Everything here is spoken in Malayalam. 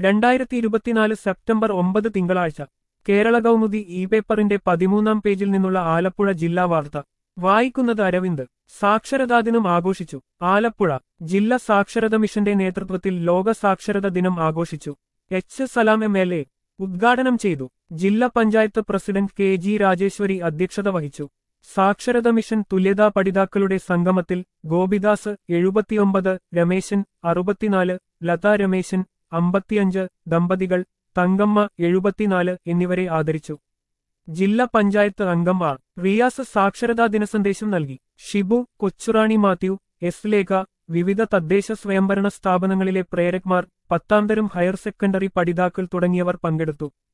രണ്ടായിരത്തി ഇരുപത്തിനാല് സെപ്റ്റംബർ ഒമ്പത് തിങ്കളാഴ്ച കേരള കൗമുദി ഇ പേപ്പറിന്റെ പതിമൂന്നാം പേജിൽ നിന്നുള്ള ആലപ്പുഴ ജില്ലാ വാർത്ത വായിക്കുന്നത് അരവിന്ദ് സാക്ഷരതാ ദിനം ആഘോഷിച്ചു ആലപ്പുഴ ജില്ലാ സാക്ഷരത മിഷന്റെ നേതൃത്വത്തിൽ ലോക സാക്ഷരത ദിനം ആഘോഷിച്ചു H Salam M L A ഉദ്ഘാടനം ചെയ്തു ജില്ലാ panchayat president K G Rajeshwari അധ്യക്ഷത വഹിച്ചു സാക്ഷരത മിഷൻ തുല്യതാ പഠിതാക്കളുടെ സംഗമത്തിൽ ഗോപിദാസ് എഴുപത്തിയൊമ്പത് രമേശൻ അറുപത്തിനാല് ലത രമേശൻ അമ്പത്തിയഞ്ച് ദമ്പതികൾ തങ്കമ്മ എഴുപത്തിനാല് എന്നിവരെ ആദരിച്ചു ജില്ലാ പഞ്ചായത്ത് അംഗം ആർ റിയാസ് സാക്ഷരതാ ദിനസന്ദേശം നൽകി ഷിബു കൊച്ചുറാണി മാത്യു എസ് ലേഖ വിവിധ തദ്ദേശ സ്വയംഭരണ സ്ഥാപനങ്ങളിലെ പ്രേരക്മാർ പത്താംതരം ഹയർ സെക്കൻഡറി പഠിതാക്കൾ തുടങ്ങിയവർ പങ്കെടുത്തു